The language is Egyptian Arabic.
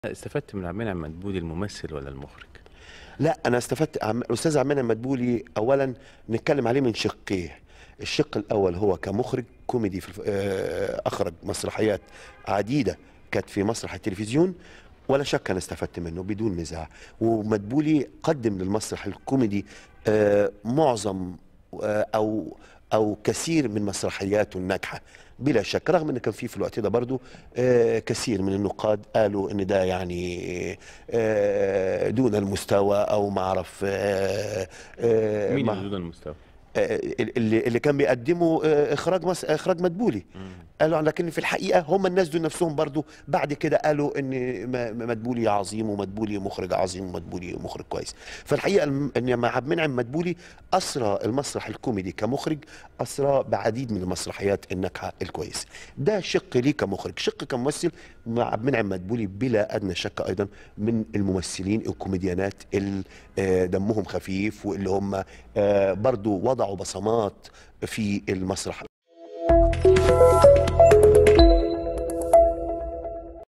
استفدت من عبد المنعم مدبولي الممثل ولا المخرج؟ لا انا استفدت عم... الاستاذ عمان المدبولي اولا نتكلم عليه من شقيه الشق الاول هو كمخرج كوميدي في الف... آه، اخرج مسرحيات عديده كانت في مسرح التلفزيون ولا شك انا استفدت منه بدون نزاع ومدبولي قدم للمسرح الكوميدي آه، معظم آه، او او كثير من مسرحياته الناجحه بلا شك رغم ان كان في في الوقت ده برضو آه، كثير من النقاد قالوا ان ده يعني آه، دون المستوى او ما اعرف آه، آه، مين ما- اللي دون المستوى؟ آه، اللي اللي كان بيقدموا آه، اخراج مس... اخراج مدبولي قالوا لكن في الحقيقه هم الناس دول نفسهم برضو بعد كده قالوا ان م- م- مدبولي عظيم ومدبولي مخرج عظيم ومدبولي مخرج كويس فالحقيقه الم- ان مع عبد المنعم مدبولي اسرى المسرح الكوميدي كمخرج اسرى بعديد من المسرحيات الناجحه الكويس ده شق ليه كمخرج شق كممثل مع عبد المنعم مدبولي بلا ادنى شك ايضا من الممثلين الكوميديانات اللي آه، دمهم خفيف واللي هم آه، برضو وضعوا بصمات في المسرح